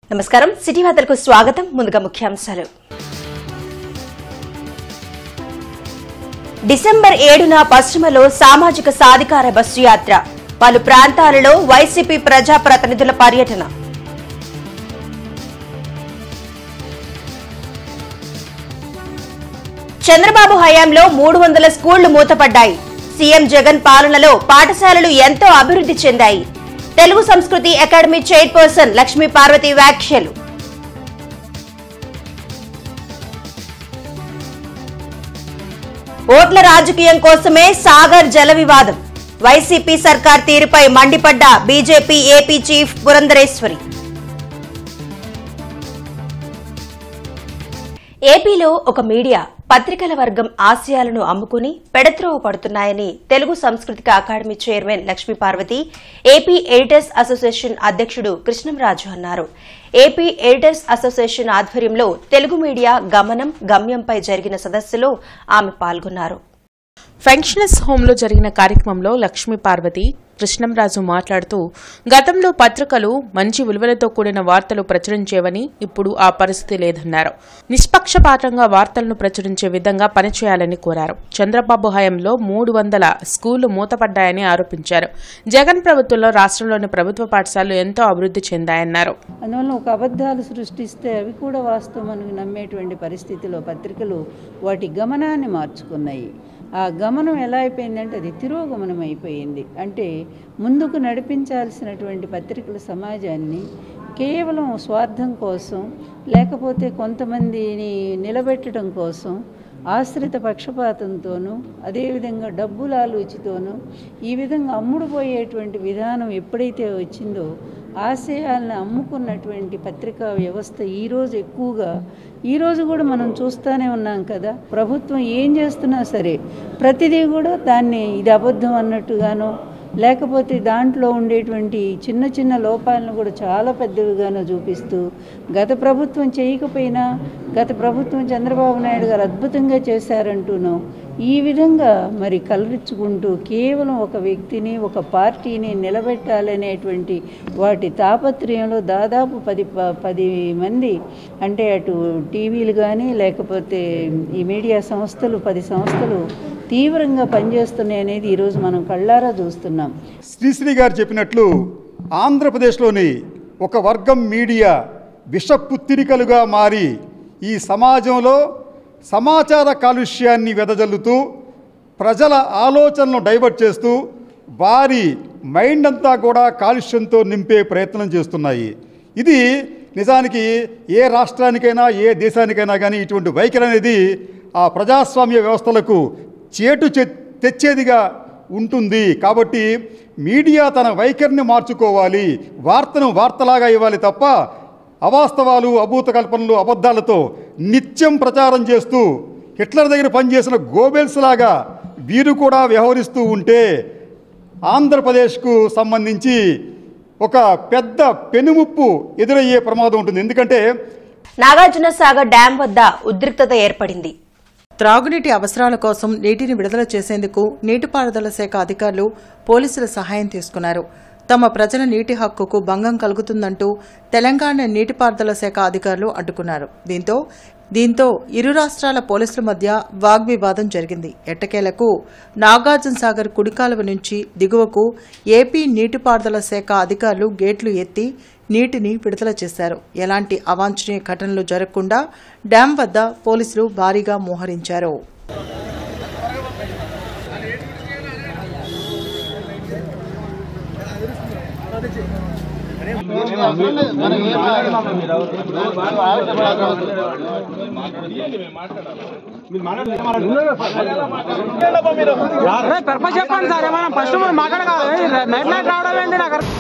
నమస్కారం సిటీ వార్తలకు స్వాగతం ముందుగా ముఖ్యాంశాలు డిసెంబర్ ఏడున పశ్చిమలో సామాజిక సాధికార బస్సు యాత్ర పలు ప్రాంతాలలో వైసీపీ ప్రజాప్రతినిధుల పర్యటన చంద్రబాబు హయాంలో మూడు వందల స్కూళ్లు మూతపడ్డాయి సీఎం జగన్ పాలనలో పాఠశాలలు ఎంతో అభివృద్ధి చెందాయి తెలుగు సంస్కృతి అకాడమీ చైర్పర్సన్ లక్ష్మీ పార్వతి వ్యాఖ్యలు ఓట్ల రాజకీయం కోసమే సాగర్ జల వివాదం వైసీపీ సర్కార్ తీరుపై మండిపడ్డ బీజేపీ ఏపీ చీఫ్ పురంధరేశ్వరి ఏపీలో ఒక మీడియా పత్రికల వర్గం ఆశయాలను అమ్ముకుని పెడత్రోవ పడుతున్నాయని తెలుగు సాంస్కృతిక academy chairman Lakshmi Parvathi AP editors association అధ్యక్షుడు కృష్ణంరాజు అన్నారు ఏపీ ఎడిటర్స్ అసోసియేషన్ ఆధ్వర్యంలో తెలుగు మీడియా గమనం గమ్యంపై జరిగిన సదస్సులో ఆమె పాల్గొన్నారు ఫంక్షనస్ హోంలో జరిగిన కార్యక్రమంలో లక్ష్మీ పార్వతి కృష్ణంరాజు మాట్లాడుతూ గతంలో పత్రికలు మంచి విలువలతో కూడిన వార్తలు ప్రచురించేవని ఇప్పుడు ఆ పరిస్థితి లేదన్నారు నిష్పక్షపాతంగా వార్తలను ప్రచురించే విధంగా పనిచేయాలని కోరారు చంద్రబాబు హయాంలో మూడు వందల స్కూళ్లు మూతపడ్డాయని ఆరోపించారు జగన్ ప్రభుత్వంలో రాష్ట్రంలోని ప్రభుత్వ పాఠశాలలు ఎంతో అభివృద్ధి చెందాయన్నారు అందువల్ల ఒక అబద్ధాలు సృష్టిస్తే అవి కూడా వాస్తవం అని నమ్మేటువంటి పరిస్థితిలో పత్రికలు వాటి గమనాన్ని మార్చుకున్నాయి ఆ గమనం ఎలా అయిపోయిందంటే అది తిరోగమనం అయిపోయింది అంటే ముందుకు నడిపించాల్సినటువంటి పత్రికల సమాజాన్ని కేవలం స్వార్థం కోసం లేకపోతే కొంతమందిని నిలబెట్టడం కోసం ఆశ్రిత పక్షపాతంతోనూ అదేవిధంగా డబ్బుల ఆలోచితోనూ ఈ విధంగా అమ్ముడుపోయేటువంటి విధానం ఎప్పుడైతే వచ్చిందో ఆశయాలను అమ్ముకున్నటువంటి పత్రికా వ్యవస్థ ఈరోజు ఎక్కువగా ఈరోజు కూడా మనం చూస్తూనే ఉన్నాం కదా ప్రభుత్వం ఏం చేస్తున్నా సరే ప్రతిదీ కూడా దాన్ని ఇది అబద్ధం అన్నట్టుగానో లేకపోతే దాంట్లో ఉండేటువంటి చిన్న చిన్న లోపాలను కూడా చాలా పెద్దవిగానో చూపిస్తూ గత ప్రభుత్వం చేయకపోయినా గత ప్రభుత్వం చంద్రబాబు నాయుడు గారు అద్భుతంగా చేశారంటూనో ఈ విధంగా మరి కలరించుకుంటూ కేవలం ఒక వ్యక్తిని ఒక పార్టీని నిలబెట్టాలనేటువంటి వాటి తాపత్రయంలో దాదాపు పది ప- పది మంది అంటే అటు టీవీలు కానీ లేకపోతే ఈ మీడియా సంస్థలు పది సంస్థలు తీవ్రంగా పనిచేస్తున్నాయి అనేది ఈరోజు మనం కళ్ళారా చూస్తున్నాం శ్రీశ్రీ గారు చెప్పినట్లు ఆంధ్రప్రదేశ్లోని ఒక వర్గం మీడియా విషపుత్తిరికలుగా మారి ఈ సమాజంలో సమాచార కాలుష్యాన్ని వెదజల్లుతూ ప్రజల ఆలోచనలను డైవర్ట్ చేస్తూ వారి మైండ్ అంతా కూడా కాలుష్యంతో నింపే ప్రయత్నం చేస్తున్నాయి ఇది నిజానికి ఏ రాష్ట్రానికైనా ఏ దేశానికైనా కానీ ఇటువంటి వైఖరి అనేది ఆ ప్రజాస్వామ్య వ్యవస్థలకు చేటు చె- తెచ్చేదిగా ఉంటుంది కాబట్టి మీడియా తన వైఖరిని మార్చుకోవాలి వార్తను వార్తలాగా ఇవ్వాలి తప్ప అవాస్తవాలు అభూత కల్పనలు అబద్ధాలతో నిత్యం ప్రచారం చేస్తూ హిట్లర్ దగ్గర పనిచేసిన గోబెల్స్ లాగా వీరు కూడా వ్యవహరిస్తూ ఉంటే ఆంధ్రప్రదేశ్కు సంబంధించి ఒక పెద్ద పెనుముప్పు ఎదురయ్యే ప్రమాదం ఉంటుంది ఎందుకంటే నాగార్జున సాగర్ డ్యాం వద్ద ఉద్రిక్తత ఏర్పడింది త్రాగునీటి అవసరాల కోసం నీటిని విడుదల చేసేందుకు నీటిపారుదల శాఖ అధికారులు పోలీసుల సహాయం తీసుకున్నారు తమ ప్రజల నీటి హక్కుకు భంగం కలుగుతుందంటూ తెలంగాణ నీటిపారుదల శాఖ అధికారులు అడ్డుకున్నారు దీంతో దీంతో ఇరు రాష్ట్రాల పోలీసుల మధ్య వాగ్వివాదం జరిగింది ఎట్టకేలకు నాగార్జున సాగర్ కుడికాలువ నుంచి దిగువకు ఏపీ నీటిపారుదల శాఖ అధికారులు గేట్లు ఎత్తి నీటిని విడుదల చేశారు ఎలాంటి అవాంఛనీయ ఘటనలు జరగకుండా డ్యాం వద్ద పోలీసులు భారీగా మోహరించారు పర్పస్ చెప్పండి సార్ ఏమన్నా ఫస్ట్ మాట్లాడగా నైట్ నైట్ రావడం ఏంటి నాకు అర్థం-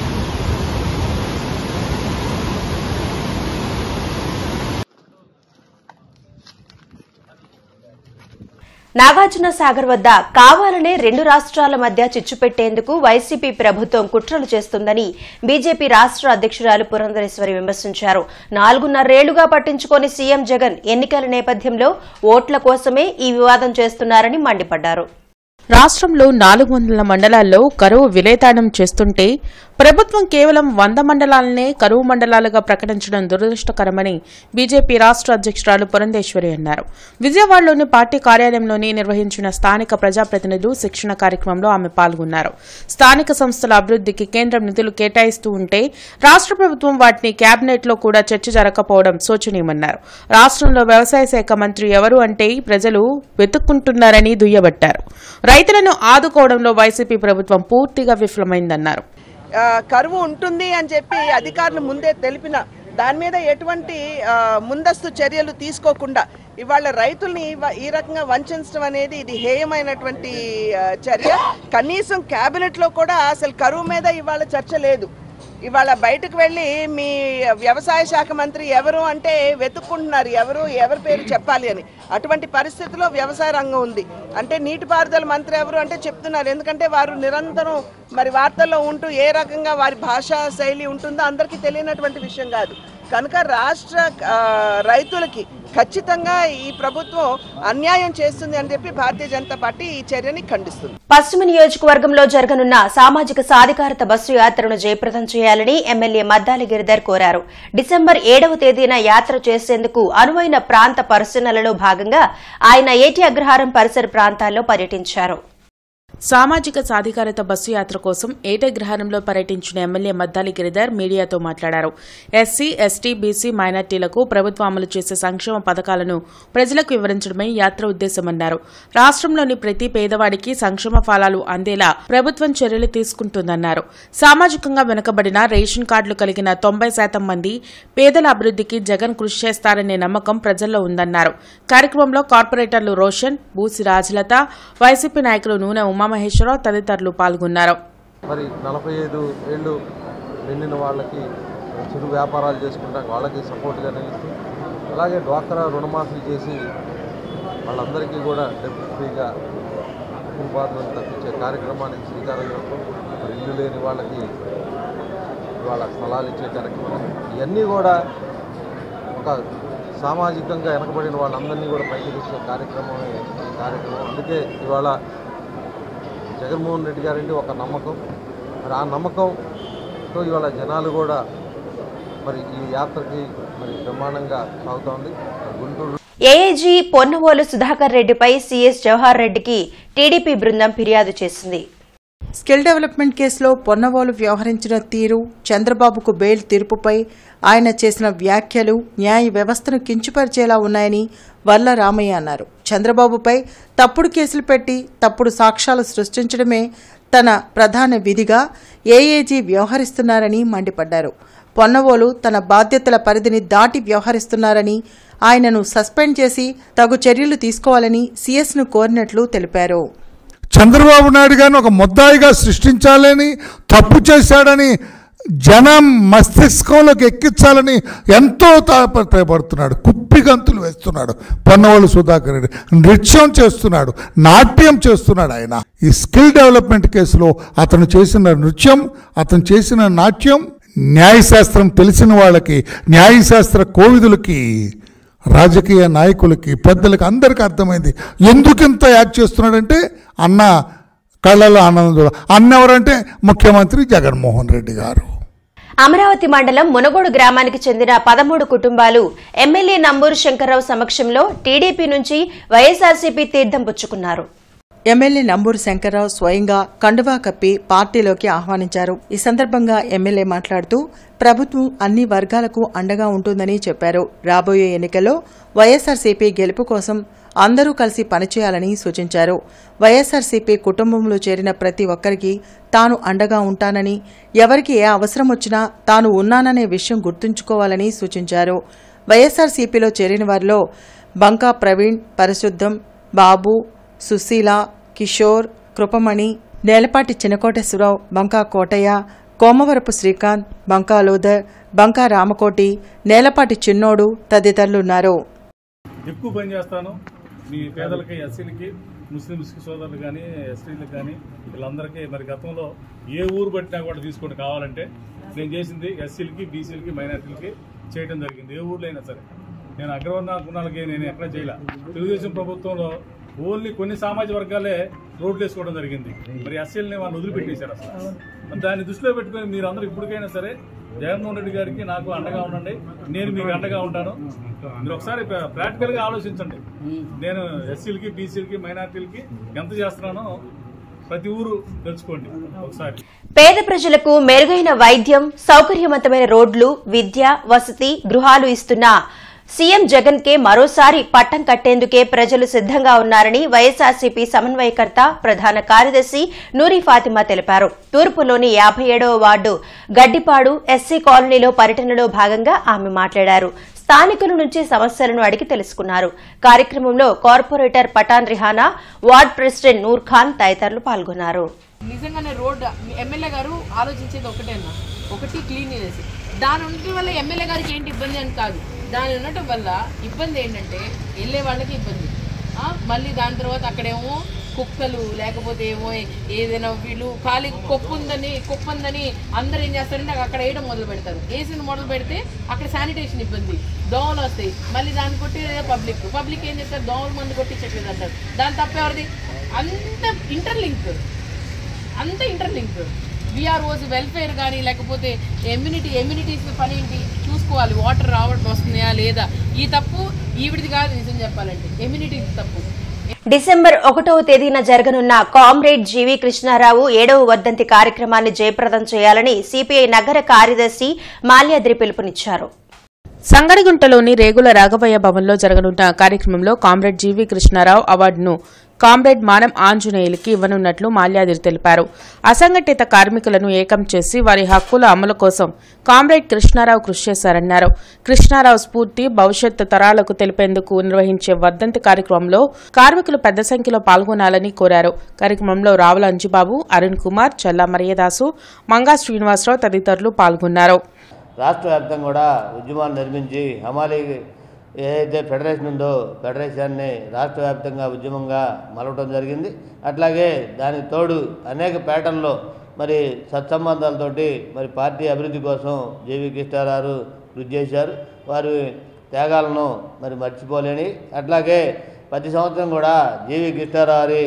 నాగార్జున సాగర్ వద్ద కావాలనే రెండు రాష్ట్రాల మధ్య చిచ్చు పెట్టేందుకు వైసీపీ ప్రభుత్వం కుట్రలు చేస్తుందని బీజేపీ రాష్ట్ర అధ్యక్షురాలు పురంధరేశ్వరి విమర్శించారు నాలుగున్నరేళ్లుగా పట్టించుకొని సీఎం జగన్ ఎన్నికల నేపథ్యంలో ఓట్ల కోసమే ఈ వివాదం చేస్తున్నారని మండిపడ్డారు రాష్ట్రంలో నాలుగు వందల మండలాల్లో కరువు విలేతాడం చేస్తుంటే ప్రభుత్వం కేవలం వంద మండలాలనే కరువు మండలాలుగా ప్రకటించడం దురదృష్టకరమని బీజేపీ రాష్ట్ర అధ్యక్షురాలు పురంధేశ్వరి అన్నారు విజయవాడలోని పార్టీ కార్యాలయంలోని నిర్వహించిన స్థానిక ప్రజాప్రతినిధులు శిక్షణ కార్యక్రమంలో ఆమె పాల్గొన్నారు స్థానిక సంస్థల అభివృద్ధికి కేంద్రం నిధులు కేటాయిస్తూ ఉంటే రాష్ట్ర ప్రభుత్వం వాటిని కేబినెట్ లో కూడా చర్చ జరగకపోవడం శోచనీయమన్నారు రాష్ట్రంలో వ్యవసాయ శాఖ మంత్రి ఎవరు అంటే ప్రజలు వెతుక్కుంటున్నారని దుయ్యబట్టారు రైతులను ఆదుకోవడంలో వైసీపీ ప్రభుత్వం పూర్తిగా విఫలమైందన్నారు ఆ, కరువు ఉంటుంది అని చెప్పి అధికారులు ముందే తెలిపిన దాని మీద ఎటువంటి ఆ, ముందస్తు చర్యలు తీసుకోకుండా ఇవాళ రైతుల్ని ఇవ- ఈ రకంగా వంచడం అనేది ఇది హేయమైనటువంటి ఆ, చర్య కనీసం క్యాబినెట్లో కూడా అసలు కరువు మీద ఇవాళ చర్చ లేదు ఇవాళ బయటకు వెళ్ళి మీ వ్యవసాయ శాఖ మంత్రి ఎవరు అంటే వెతుక్కుంటున్నారు ఎవరు ఎవరి పేరు చెప్పాలి అని అటువంటి పరిస్థితిలో వ్యవసాయ రంగం ఉంది అంటే నీటిపారుదల మంత్రి ఎవరు అంటే చెప్తున్నారు ఎందుకంటే వారు నిరంతరం మరి వార్తల్లో ఉంటూ ఏ రకంగా వారి భాషా శైలి ఉంటుందో అందరికీ తెలియనటువంటి విషయం కాదు కనుక రాష్ట్ర ఆ, రైతులకి ఖచ్చితంగా ఈ ప్రభుత్వం అన్యాయం చేస్తుంది అని చెప్పి భారతీయ జనతా పార్టీ ఈ చర్యని ఖండిస్తుంది పశ్చిమ నియోజకవర్గంలో జరగనున్న సామాజిక సాధికారత బస్సు యాత్రను జయప్రదం చేయాలని ఎమ్మెల్యే మద్దాలి గిరిధర్ కోరారు డిసెంబర్ ఏడవ తేదీన యాత్ర చేసేందుకు అనువైన ప్రాంత పరిశీలనలో భాగంగా ఆయన ఏటి అగ్రహారం పరిసర ప్రాంతాల్లో పర్యటించారు సామాజిక సాధికారత బస్సు యాత్ర కోసం ఏటగ్రహారంలో పర్యటించిన ఎమ్మెల్యే మద్దాలి గిరిధర్ మీడియాతో మాట్లాడారు ఎస్సీ ఎస్టీ బీసీ మైనార్టీలకు ప్రభుత్వం అమలు చేసే సంక్షేమ పథకాలను ప్రజలకు వివరించడమే యాత్ర ఉద్దేశమన్నారు రాష్ట్రంలోని ప్రతి పేదవాడికి సంక్షేమ ఫలాలు అందేలా ప్రభుత్వం చర్యలు తీసుకుంటుందన్నారు సామాజికంగా వెనుకబడిన రేషన్ కార్డులు కలిగిన తొంభై శాతం మంది పేదల అభివృద్ధికి జగన్ కృషి చేస్తారనే నమ్మకం ప్రజల్లో ఉందన్నారు కార్యక్రమంలో కార్పొరేటర్లు రోషన్ బూసి రాజలత వైసీపీ నాయకులు నూనె ఉమామహేశ్వరరావు తదితరులు పాల్గొన్నారు మరి నలభై ఐదు ఏళ్ళు నిండిన వాళ్ళకి చిరు వ్యాపారాలు చేసుకుంటాం వాళ్ళకి సపోర్ట్గా నిలుస్తూ అలాగే డ్వాక్రా రుణమాఫీ చేసి వాళ్ళందరికీ కూడా డెబ్ ఫ్రీగా ఉపాధులను తప్పించే కార్యక్రమానికి శ్రీకారం చుడతాం మరి ఇల్లు లేని వాళ్ళకి వాళ్ళ స్థలాలు ఇచ్చే కార్యక్రమం ఇవన్నీ కూడా ఒక సామాజికంగా వెనకబడిన వాళ్ళందరినీ కూడా పైకి తెచ్చే కార్యక్రమమే ఈ కార్యక్రమం అందుకే ఇవాళ జగన్మోహన్ రెడ్డి గారంటే ఒక నమ్మకం మరి ఆ నమ్మకంతో ఇవాళ జనాలు కూడా మరి ఈ యాత్రకి మరి బ్రహ్మాండంగా సాగుతోంది మరి గుంటూరు ఏఏజీ పొన్నవోలు సుధాకర్ రెడ్డిపై సీఎస్ జవహర్ రెడ్డికి టీడీపీ బృందం ఫిర్యాదు చేసింది స్కిల్ డెవలప్మెంట్ కేసులో పొన్నవోలు వ్యవహరించిన తీరు చంద్రబాబుకు బెయిల్ తీర్పుపై ఆయన చేసిన వ్యాఖ్యలు న్యాయ వ్యవస్థను కించుపరిచేలా ఉన్నాయని వర్ల రామయ్య అన్నారు చంద్రబాబుపై తప్పుడు కేసులు పెట్టి తప్పుడు సాక్ష్యాలు సృష్టించడమే తన ప్రధాన విధిగా ఏఏజీ వ్యవహరిస్తున్నారని మండిపడ్డారు పొన్నవోలు తన బాధ్యతల పరిధిని దాటి వ్యవహరిస్తున్నారని ఆయనను సస్పెండ్ చేసి తగు చర్యలు తీసుకోవాలని సీఎస్ను కోరినట్లు తెలిపారు చంద్రబాబు నాయుడు గారిని ఒక ముద్దాయిగా సృష్టించాలని తప్పు చేశాడని జనం మస్తిష్కంలోకి ఎక్కించాలని ఎంతో తాపత్రయపడుతున్నాడు కుప్పిగంతులు వేస్తున్నాడు పొన్నవోలు సుధాకర్ రెడ్డి నృత్యం చేస్తున్నాడు నాట్యం చేస్తున్నాడు ఆయన ఈ స్కిల్ డెవలప్మెంట్ కేసులో అతను చేసిన నృత్యం అతను చేసిన నాట్యం న్యాయశాస్త్రం తెలిసిన వాళ్ళకి న్యాయశాస్త్ర కోవిదులకి రాజకీయ నాయకులకి పెద్దలకి అందరికీ అర్థమైంది ఎందుకు ఇంత యాక్ట్ చేస్తున్నాడంటే అన్న కళ్ళలో ఆనందం చూడ అన్న ఎవరంటే ముఖ్యమంత్రి జగన్మోహన్ రెడ్డి గారు అమరావతి మండలం మునగోడు గ్రామానికి చెందిన పదమూడు కుటుంబాలు ఎమ్మెల్యే నంబూరు శంకర్రావు సమక్షంలో టీడీపీ నుంచి వైఎస్ఆర్సీపీ తీర్థం పుచ్చుకున్నారు ఎమ్మెల్యే నంబూరు శంకర్రావు స్వయంగా కండువా కప్పి పార్టీలోకి ఆహ్వానించారు ఈ సందర్భంగా ఎమ్మెల్యే మాట్లాడుతూ ప్రభుత్వం అన్ని వర్గాలకు అండగా ఉంటుందని చెప్పారు రాబోయే ఎన్నికల్లో వైఎస్ఆర్సీపీ గెలుపు కోసం అందరూ కలిసి పనిచేయాలని సూచించారు వైఎస్ఆర్సీపీ కుటుంబంలో చేరిన ప్రతి ఒక్కరికి తాను అండగా ఉంటానని ఎవరికి ఏ అవసరం వచ్చినా తాను ఉన్నాననే విషయం గుర్తుంచుకోవాలని సూచించారు వైఎస్ఆర్సీపీలో చేరిన వారిలో బంకా ప్రవీణ్ పరిశుద్ధం బాబు సుశీల కిషోర్ కృపమణి నేలపాటి చినకోటేశ్వరరావు బంకా కోటయ్య కోమవరపు శ్రీకాంత్ బంకా లోదర్ బంకా రామకోటి నేలపాటి చిన్నోడు తదితరులున్నారు ఎక్కువ పని చేస్తాను మీ పేదలకి ఎస్సీలకి ముస్లిమ్స్కి సోదరులు కానీ ఎస్టీలకు కానీ వీళ్ళందరికీ మరి గతంలో ఏ ఊరు పట్టినా కూడా తీసుకొని కావాలంటే నేను చేసింది ఎస్సీలకి బీసీలకి మైనార్టీలకి చేయడం జరిగింది ఏ ఊర్లో అయినా సరే నేను అగ్రవర్ణ గుణాలకి నేను ఎక్కడ చేయలే తెలుగుదేశం ప్రభుత్వంలో ఓన్లీ కొన్ని సామాజిక వర్గాలే రోడ్లు వేసుకోవడం జరిగింది మరి ఎస్సీలని వాళ్ళు వదిలిపెట్టేశారు అసలు మరి దాన్ని దృష్టిలో పెట్టుకొని మీరు అందరూ ఇప్పటికైనా సరే జగన్మోహన్ రెడ్డి గారికి నాకు అండగా ఉండండి నేను మీకు అండగా ఉంటాను మీరు ఒకసారి ప్రాక్టికల్ గా ఆలోచించండి నేను ఎస్సీలకి బీసీలకి మైనార్టీలకి ఎంత చేస్తున్నానో ప్రతి ఊరు తెలుసుకోండి ఒకసారి పేద ప్రజలకు మెరుగైన వైద్యం సౌకర్యవంతమైన రోడ్లు విద్య వసతి గృహాలు ఇస్తున్న సీఎం జగన్ కే మరోసారి పట్టం కట్టేందుకే ప్రజలు సిద్దంగా ఉన్నారని వైఎస్ఆర్సీపీ సమన్వయకర్త ప్రధాన కార్యదర్శి నూరి ఫాతిమా తెలిపారు తూర్పులోని యాభై ఏడవ వార్డు గడ్డిపాడు ఎస్సీ కాలనీలో పర్యటనలో భాగంగా ఆమె మాట్లాడారు స్థానికుల నుంచి సమస్యలను అడిగి తెలుసుకున్నారు కార్యక్రమంలో corporator Pathan Rihana ward president Noor Khan తదితరులు పాల్గొన్నారు నిజంగానే రోడ్ ఎమ్మెల్యే గారు ఆలోచించేది ఒకటే అన్న ఒకటి క్లీన్లీనెస్ దాని ఉండటం వల్ల ఎమ్మెల్యే గారికి ఏంటి ఇబ్బంది అని కాదు దాని ఉండటం వల్ల ఇబ్బంది ఏంటంటే వెళ్ళే వాళ్ళకి ఇబ్బంది ఆ, మళ్ళీ దాని తర్వాత అక్కడేమో కుక్కలు లేకపోతే ఏమో ఏదైనా వీళ్ళు ఖాళీ కుప్ప ఉందని కుప్ప ఉందని అందరూ ఏం చేస్తారంటే అక్కడ వేయడం మొదలు పెడతారు వేసిన మొదలు పెడితే అక్కడ శానిటేషన్ ఇబ్బంది దోమలు వస్తాయి మళ్ళీ దాన్ని కొట్టేదే పబ్లిక్ పబ్లిక్ ఏం చేస్తారు దోమల మందు కొట్టించట్లేదు అంటారు దాని తప్పేవరిది అంత ఇంటర్లింక్ అంత ఇంటర్లింక్ విఆర్ఓస్ వెల్ఫేర్ కానీ లేకపోతే ఎమ్యూనిటీ ఎమ్యూనిటీస్ పని ఏంటి చూసుకోవాలి వాటర్ రావడం వస్తున్నాయా లేదా ఈ తప్పు ఈవిడిది కాదు నిజం చెప్పాలంటే ఎమ్యూనిటీ తప్పు డిసెంబర్ ఒకటవ తేదీన జరగనున్న కామ్రేడ్ జీవి కృష్ణారావు ఏడవ వర్ధంతి కార్యక్రమాన్ని జయప్రదం చేయాలని సిపిఐ నగర కార్యదర్శి మాల్యాద్రి పిలుపునిచ్చారు సంగడిగుంటలోని రేగుల రాఘవయ్య భవన్లో జరగనున్న కార్యక్రమంలో కామ్రేడ్ జీవి కృష్ణారావు అవార్డును కామ్రేడ్ మానం ఆంజనేయులకి ఇవ్వనున్నట్లు మాల్యాద్రి తెలిపారు అసంఘటిత కార్మికులను ఏకం చేసి వారి హక్కుల అమలు కోసం కామ్రేడ్ కృష్ణారావు కృషి చేశారన్నారు కృష్ణారావు స్ఫూర్తి భవిష్యత్ తరాలకు తెలిపేందుకు నిర్వహించే వర్ధంతి కార్యక్రమంలో కార్మికులు పెద్ద సంఖ్యలో పాల్గొనాలని కోరారు కార్యక్రమంలో రావుల అంజిబాబు అరుణ్ కుమార్ చల్లా మరియదాసు మంగా శ్రీనివాసరావు తదితరులు పాల్గొన్నారు రాష్ట్ర వ్యాప్తంగా కూడా ఉద్యమాన్ని నిర్మించి హమాలీ ఏదైతే ఫెడరేషన్ ఉందో ఫెడరేషన్ని రాష్ట్ర వ్యాప్తంగా ఉద్యమంగా మలవటం జరిగింది అట్లాగే దానికి తోడు అనేక పేటల్లో మరి సత్సంబంధాలతోటి మరి పార్టీ అభివృద్ధి కోసం జేవి కృష్ణారావు కృషి చేశారు వారి త్యాగాలను మరి మర్చిపోలేని అట్లాగే ప్రతి సంవత్సరం కూడా జేవి కృష్ణారావు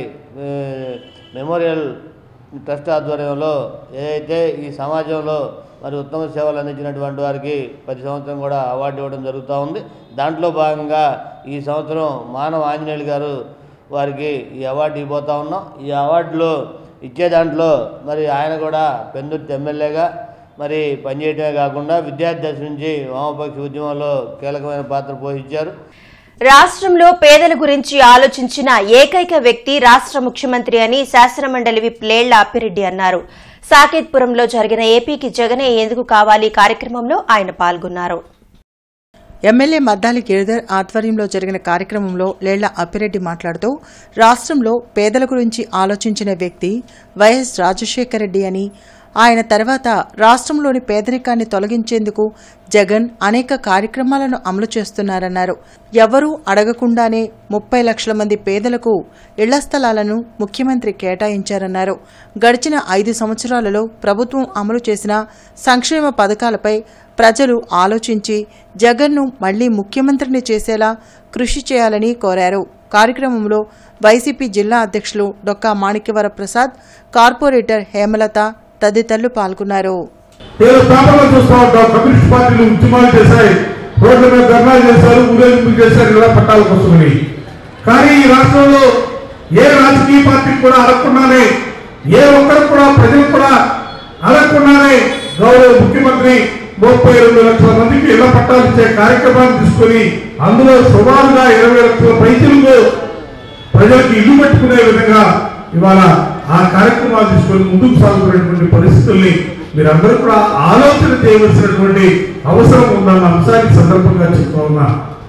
మెమోరియల్ ట్రస్ట్ ఆధ్వర్యంలో ఏదైతే ఈ సమాజంలో మరి ఉత్తమ సేవలు అందించినటువంటి వారికి ప్రతి సంవత్సరం కూడా అవార్డు ఇవ్వడం జరుగుతూ ఉంది దాంట్లో భాగంగా ఈ సంవత్సరం మానవ ఆంజనేయులు గారు వారికి ఈ అవార్డు ఇవ్వబోతా ఉన్నాం ఈ అవార్డులో ఇచ్చే దాంట్లో మరి ఆయన కూడా పెందుర్తి ఎమ్మెల్యేగా మరి పనిచేయటమే కాకుండా విద్యార్థి దశ నుంచి వామపక్ష ఉద్యమంలో కీలకమైన పాత్ర పోషించారు రాష్ట్రంలో పేదల గురించి ఆలోచించిన ఏకైక వ్యక్తి రాష్ట్ర ముఖ్యమంత్రి అని శాసనమండలి విప్ లేళ్ల అప్పిరెడ్డి అన్నారు సాకేత్పురంలో జరిగిన ఏపీకి జగనే ఎందుకు కావాలి కార్యక్రమంలో ఆయన పాల్గొన్నారు ఎమ్మెల్యే మద్దాలి గిరిధర్ ఆధ్వర్యంలో జరిగిన కార్యక్రమంలో లేళ్ల అప్పిరెడ్డి మాట్లాడుతూ రాష్ట్రంలో పేదల గురించి ఆలోచించిన వ్యక్తి వైఎస్ రాజశేఖర రెడ్డి అని ఆయన తర్వాత రాష్ట్రంలోని పేదరికాన్ని తొలగించేందుకు జగన్ అనేక కార్యక్రమాలను అమలు చేస్తున్నారన్నారు ఎవరూ అడగకుండానే ముప్పై లక్షల మంది పేదలకు ఇళ్ల స్థలాలను ముఖ్యమంత్రి కేటాయించారన్నారు గడిచిన ఐదు సంవత్సరాలలో ప్రభుత్వం అమలు చేసిన సంక్షేమ పథకాలపై ప్రజలు ఆలోచించి జగన్ను మళ్లీ ముఖ్యమంత్రిని చేసేలా కృషి చేయాలని కోరారు కార్యక్రమంలో వైసీపీ జిల్లా అధ్యక్షులు డొక్కా మాణిక్యవర ప్రసాద్ కార్పొరేటర్ హేమలత తదితరులు పాల్గొన్నారు ఏదో పేపర్లో చూస్తూ ఉంటాం కమ్యూనిస్ట్ పార్టీలు ఉద్యమాలు చేశాయి రోడ్ల మీద ధర్నాలు చేశారు ఊరేగింపులు చేశారు ఇలా పట్టాల కోసమని కానీ ఈ రాష్ట్రంలో ఏ రాజకీయ పార్టీకి కూడా అడగకుండానే ఏ ఒక్కరికి కూడా ప్రజలు కూడా అడగకుండానే గౌరవ ముఖ్యమంత్రి ముప్పై రెండు లక్షల మందికి ఇళ్ల పట్టాలు ఇచ్చే కార్యక్రమాన్ని తీసుకొని అందులో సుమారుగా ఇరవై లక్షల పైసలకు ప్రజలకు ఇల్లు పెట్టుకునే విధంగా ఇవాళ ఆ కార్యక్రమాలు తీసుకొని ముందుకు సాగుతున్నటువంటి పరిస్థితుల్ని మీరందరూ కూడా ఆలోచన చేయవలసినటువంటి అవసరం ఉందన్న అంశాన్ని సందర్భంగా చెప్తా ఉన్నా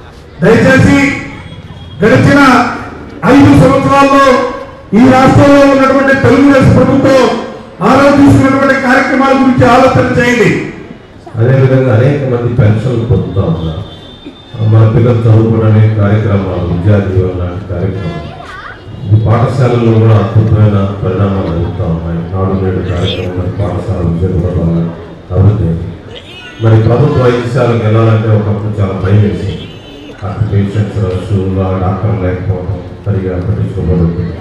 దయచేసి గడిచిన ఐదు సంవత్సరాల్లో ఈ రాష్ట్రంలో ఉన్నటువంటి తెలుగుదేశం ప్రభుత్వం ఆ రోజు తీసుకున్నటువంటి కార్యక్రమాల గురించి ఆలోచన చేయండి అదేవిధంగా అనేక మంది పెన్షన్లు పొందుతూ ఉన్నారు మన పిల్లలు చదువుకోవడానికి కార్యక్రమాలు విద్యా దీవెన లాంటి కార్యక్రమాలు ఈ పాఠశాలల్లో కూడా అద్భుతమైన పరిణామాలు జరుగుతూ ఉన్నాయి నాడు నేడు కార్యక్రమం పాఠశాల విద్య కూడా బాగా అభివృద్ధి అయింది మరి ప్రభుత్వ వైద్యశాలకు వెళ్ళాలంటే ఒకప్పుడు చాలా భయం వేసింది అక్కడ పేషెంట్స్ రష్ డాక్టర్ లేకపోవడం సరిగా పట్టించుకోబడుతుంది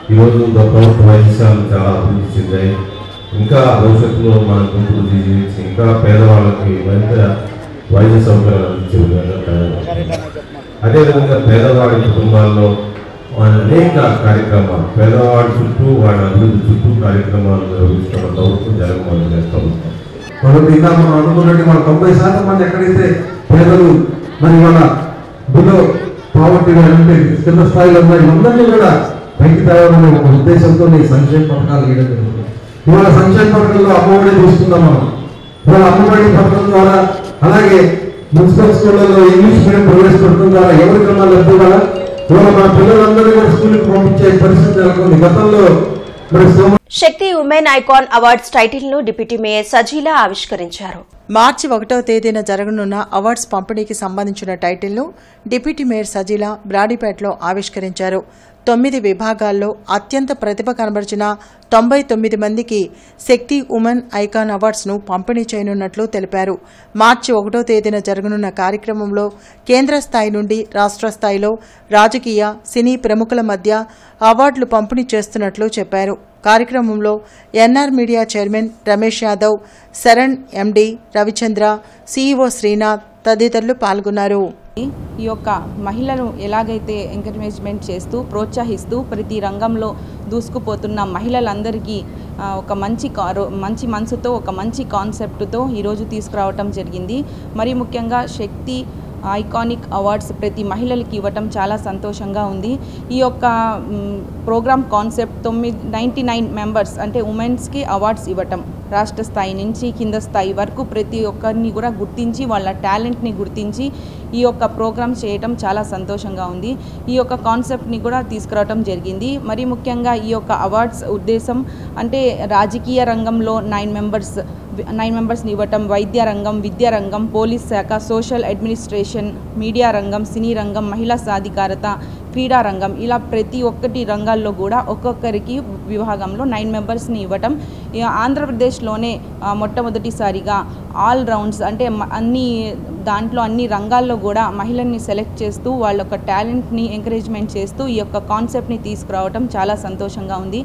ఈరోజు ప్రభుత్వ వైద్యశాలలు చాలా అభివృద్ధి చెందాయి ఇంకా భవిష్యత్తులో మన గుంపులు తీసి ఇంకా పేదవాళ్ళకి వైద్య వైద్య సౌకర్యాలు అందించే విధంగా తయారవుతుంది అదేవిధంగా పేదవాడి కుటుంబాల్లో వాళ్ళ అనేక కార్యక్రమాలు పేదవాడి చుట్టూ వాళ్ళ అభివృద్ధి చుట్టూ కార్యక్రమాలు నిర్వహిస్తున్న ప్రభుత్వం జగన్మోహన్ రెడ్డి ప్రభుత్వం కాబట్టి ఇందా మనం అనుకున్నట్టు మన తొంభై శాతం మంది ఎక్కడైతే పేదలు మరి వాళ్ళ బిలో పావర్టీ అంటే కింద స్థాయిలో ఉన్న వీళ్ళందరినీ కూడా పైకి తేవాలనే ఒక ఉద్దేశంతో ఈ సంక్షేమ పథకాలు వేయడం జరుగుతుంది ఇవాళ సంక్షేమ పథకంలో అమ్మఒడి తీసుకుందాం మనం ఇవాళ అమ్మఒడి పథకం ద్వారా అలాగే మున్సిపల్ స్కూళ్ళలో ఇంగ్లీష్ మీడియం ప్రవేశపెట్టడం ద్వారా ఎవరికన్నా లబ్ధి కూడా ఇవాళ మన పిల్లలందరినీ కూడా స్కూల్కి పంపించే పరిస్థితి నెలకొంది గతంలో మరి Soma Shakti women icon awards title ను డిప్యూటీ మేయర్ సజీలా ఆవిష్కరించారు మార్చి ఒకటవ తేదీన జరగనున్న అవార్డ్స్ పంపిణీకి సంబంధించిన టైటిల్ను డిప్యూటీ మేయర్ సజీల బ్రాడీపేటలో ఆవిష్కరించారు తొమ్మిది విభాగాల్లో అత్యంత ప్రతిభ కనబరిచిన తొంభై తొమ్మిది మందికి శక్తి ఉమెన్ ఐకాన్ అవార్డ్స్ను పంపిణీ చేయనున్నట్లు తెలిపారు మార్చి ఒకటో తేదీన జరగనున్న కార్యక్రమంలో కేంద్ర స్థాయి నుండి రాష్ట్ర స్థాయిలో రాజకీయ సినీ ప్రముఖుల మధ్య అవార్డులు పంపిణీ చేస్తున్నట్లు చెప్పారు కార్యక్రమంలో NR media chairman Ramesh Yadav Sharan MD Ravichandra CEO Srinath తదితరులు పాల్గొన్నారు ఈ యొక్క మహిళను ఎలాగైతే ఎంకరేజ్మెంట్ చేస్తూ ప్రోత్సహిస్తూ ప్రతి రంగంలో దూసుకుపోతున్న మహిళలందరికీ ఆ, ఒక మంచి కా- రో- మంచి మనసుతో ఒక మంచి కాన్సెప్ట్తో ఈరోజు తీసుకురావటం జరిగింది మరి ముఖ్యంగా శక్తి ఐకానిక్ అవార్డ్స్ ప్రతి మహిళలకి ఇవ్వటం చాలా సంతోషంగా ఉంది ఈ యొక్క మ్, ప్రోగ్రామ్ కాన్సెప్ట్ తొమ్మిది నైంటీ నైన్ మెంబర్స్ అంటే ఉమెన్స్కి అవార్డ్స్ ఇవ్వటం రాష్ట్ర స్థాయి నుంచి కింద స్థాయి వరకు ప్రతి ఒక్కరిని కూడా గుర్తించి వాళ్ళ టాలెంట్ని గుర్తించి ఈ యొక్క ప్రోగ్రామ్ చేయటం చాలా సంతోషంగా ఉంది ఈ యొక్క కాన్సెప్ట్ని కూడా తీసుకురావటం జరిగింది మరి ముఖ్యంగా ఈ యొక్క అవార్డ్స్ ఉద్దేశం అంటే రాజకీయ రంగంలో నైన్ మెంబర్స్ నైన్ మెంబర్స్ని ఇవ్వటం వైద్య రంగం విద్యా రంగం పోలీస్ శాఖ సోషల్ అడ్మినిస్ట్రేషన్ మీడియా రంగం సినీ రంగం మహిళా సాధికారత క్రీడా రంగం ఇలా ప్రతి ఒక్కటి రంగాల్లో కూడా ఒక్కొక్కరికి విభాగంలో నైన్ మెంబర్స్ని ఇవ్వటం ఈ ఆంధ్రప్రదేశ్లోనే ఆ, మొట్టమొదటిసారిగా ఆల్ రౌండ్స్ అంటే మ- అన్ని దాంట్లో అన్ని రంగాల్లో కూడా మహిళల్ని సెలెక్ట్ చేస్తూ వాళ్ళ యొక్క టాలెంట్ని ఎంకరేజ్మెంట్ చేస్తూ ఈ యొక్క కాన్సెప్ట్ని తీసుకురావటం చాలా సంతోషంగా ఉంది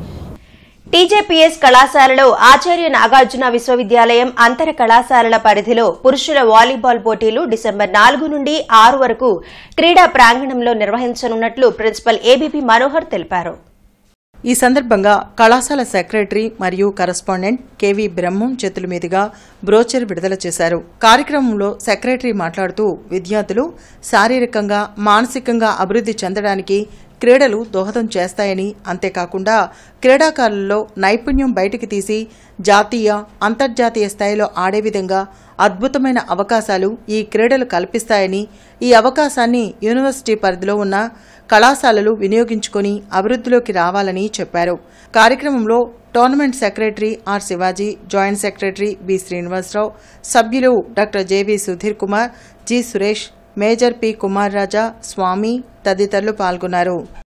టీజేపీఎస్ కళాశాలలో ఆచార్య నాగార్జున విశ్వవిద్యాలయం అంతర కళాశాలల పరిధిలో పురుషుల వాలీబాల్ పోటీలు డిసెంబర్ నాలుగు నుండి ఆరు వరకు క్రీడా ప్రాంగణంలో నిర్వహించనున్నట్లు ప్రిన్సిపల్ ఏబీపీ మనోహర్ తెలిపారు ఈ సందర్భంగా కళాశాల సెక్రటరీ మరియు కరస్పాండెంట్ కెవి బ్రహ్మం చేతుల మీదుగా బ్రోచర్ విడుదల చేశారు కార్యక్రమంలో సెక్రటరీ మాట్లాడుతూ విద్యార్థులు శారీరకంగా మానసికంగా అభివృద్ధి చెందడానికి క్రీడలు దోహదం చేస్తాయని అంతేకాకుండా క్రీడాకారులలో నైపుణ్యం బయటికి తీసి జాతీయ అంతర్జాతీయ స్థాయిలో ఆడే విధంగా అద్భుతమైన అవకాశాలు ఈ క్రీడలు కల్పిస్తాయని ఈ అవకాశాన్ని యూనివర్సిటీ పరిధిలో ఉన్న కళాశాలలు వినియోగించుకొని అభివృద్ధిలోకి రావాలని చెప్పారు కార్యక్రమంలో tournament secretary R Shivaji joint secretary B Srinivasarao సభ్యులు doctor JV Sudheer Kumar G Suresh major P Kumar Raja Swamy తదితరులు పాల్గొన్నారు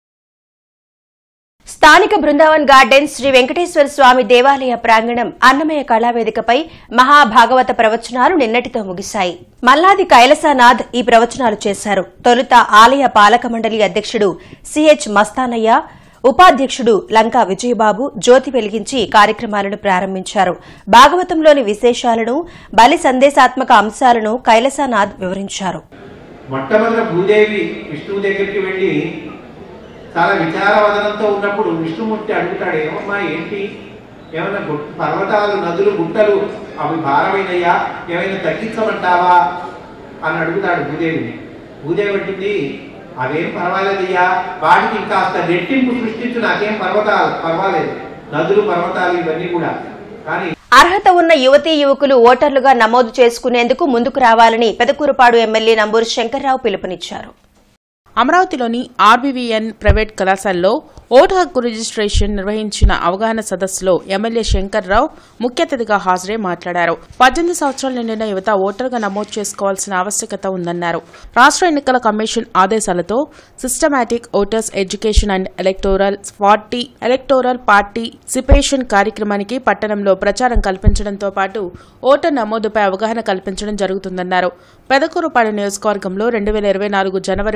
స్థానిక బృందావన్ గార్డెన్స్ శ్రీ వెంకటేశ్వర స్వామి దేవాలయ ప్రాంగణం అన్నమయ్య కళావేదికపై మహాభాగవత ప్రవచనాలు నిన్నటితో ముగిశాయి మల్లాది కైలసానాథ్ ఈ ప్రవచనాలు చేశారు తొలుత ఆలయ పాలక మండలి అధ్యక్షుడు సిహెచ్ మస్తానయ్య ఉపాధ్యక్షుడు లంకా విజయబాబు జ్యోతి వెలిగించి కార్యక్రమాలను ప్రారంభించారు భాగవతంలోని విశేషాలను బలి సందేశాత్మక అంశాలను కైలసానాథ్ వివరించారు మొట్టమొదట భూదేవి విష్ణువు దగ్గరికి వెళ్ళి చాలా విచారవదనంతో ఉన్నప్పుడు విష్ణుమూర్తి అడుగుతాడు ఏమమ్మా ఏంటి ఏమైనా గు- పర్వతాలు నదులు గుట్టలు అవి భారమైనయ్యా ఏమైనా తగ్గించమంటావా అని అడుగుతాడు భూదేవిని భూదేవి అంటుంది అవేం పర్వాలేదయ్యా వాటికి ఇంకాస్త రెట్టింపు సృష్టించు నాకేం పర్వతాలు పర్వాలేదు నదులు పర్వతాలు ఇవన్నీ కూడా కానీ అర్హత ఉన్న యువతీ యువకులు ఓటర్లుగా నమోదు చేసుకునేందుకు ముందుకు రావాలని పెదకూరుపాడు ఎమ్మెల్యే నంబూరు శంకర్రావు పిలుపునిచ్చారు అమరావతిలోని ఆర్బీవీఎన్ ప్రైవేట్ కళాశాలలో ఓటు హక్కు రిజిస్ట్రేషన్ నిర్వహించిన అవగాహన సదస్సులో ఎమ్మెల్యే శంకర్రావు ముఖ్య అతిథిగా హాజరై మాట్లాడారు పద్దెనిమిది సంవత్సరాలు నిండిన యువత ఓటర్గా నమోదు చేసుకోవాల్సిన ఆవశ్యకత ఉందన్నారు రాష్ట్ర ఎన్నికల కమిషన్ ఆదేశాలతో systematic voters education and electoral party electoral participation కార్యక్రమానికి పట్టణంలో ప్రచారం కల్పించడంతో పాటు ఓటర్ నమోదుపై అవగాహన కల్పించడం జరుగుతుందన్నారు పెదకూరుపాడు నియోజకవర్గంలో రెండు వేల ఇరవై నాలుగు జనవరి ఒకటి నాటి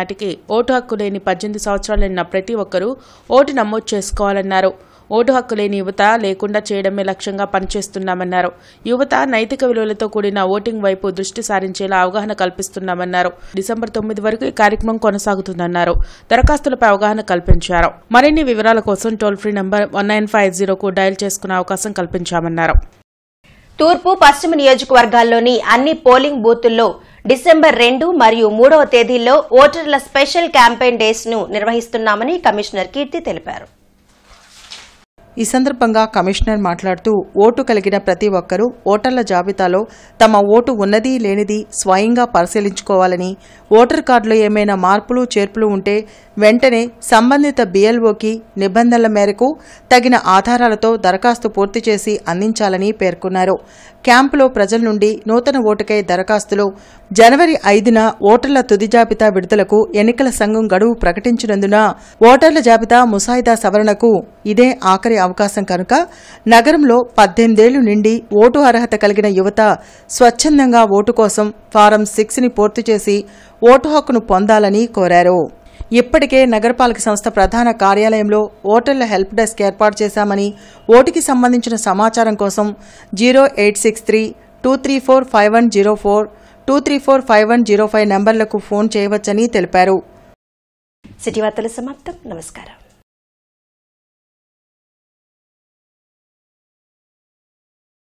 నాటికి ఓటు హక్కు లేని పద్దెనిమిది సంవత్సరాలైన ప్రతి ఒక్కరూ ఓటు నమోదు చేసుకోవాలన్నారు ఓటు హక్కు లేని యువత లేకుండా చేయడమే లక్ష్యంగా పనిచేస్తున్నామన్నారు యువత నైతిక విలువలతో కూడిన ఓటింగ్ వైపు దృష్టి సారించేలా అవగాహన కల్పిస్తున్నామన్నారు డిసెంబర్ తొమ్మిది వరకు ఈ కార్యక్రమం కొనసాగుతుందన్నారు దరఖాస్తులపై అవగాహన కల్పించారు మరిన్ని వివరాల కోసం toll free number one nine five జీరోకు డయల్ చేసుకునే అవకాశం కల్పించామన్నారు తూర్పు పశ్చిమ నియోజకవర్గాల్లోని అన్ని పోలింగ్ బూతుల్లో డిసెంబర్ రెండు మరియు మూడవ తేదీల్లో ఓటర్ల స్పెషల్ క్యాంపెయిన్ డేస్ ను నిర్వహిస్తున్నామని కమిషనర్ కీర్తి తెలిపారు ఈ సందర్భంగా కమిషనర్ మాట్లాడుతూ ఓటు కలిగిన ప్రతి ఒక్కరూ ఓటర్ల జాబితాలో తమ ఓటు ఉన్నది లేనిది స్వయంగా పరిశీలించుకోవాలని ఓటర్ కార్డులో ఏమైనా మార్పులు చేర్పులు ఉంటే వెంటనే సంబంధిత బిఎల్ఓకి నిబంధనల మేరకు తగిన ఆధారాలతో దరఖాస్తు పూర్తి చేసి అందించాలని పేర్కొన్నారు క్యాంపులో ప్రజల నుండి నూతన ఓటుకై దరఖాస్తులు జనవరి ఐదున ఓటర్ల తుది జాబితా విడుదలకు ఎన్నికల సంఘం గడువు ప్రకటించినందున ఓటర్ల జాబితా ముసాయిదా సవరణకు ఇదే ఆఖరి అవకాశం కనుక నగరంలో పద్దెనిమిదేళ్లు నిండి ఓటు అర్హత కలిగిన యువత స్వచ్ఛందంగా ఓటు కోసం ఫారం సిక్స్ ని పూర్తి చేసి ఓటు హక్కును పొందాలని కోరారు ఇప్పటికే నగరపాలక సంస్థ ప్రధాన కార్యాలయంలో ఓటర్ల హెల్ప్ డెస్క్ ఏర్పాటు చేశామని ఓటుకి సంబంధించిన సమాచారం కోసం zero eight six three two three four five one zero four two three four five one zero five నంబర్లకు ఫోన్ చేయవచ్చని తెలిపారు సిటీ వార్తలు సమాప్తం నమస్కారం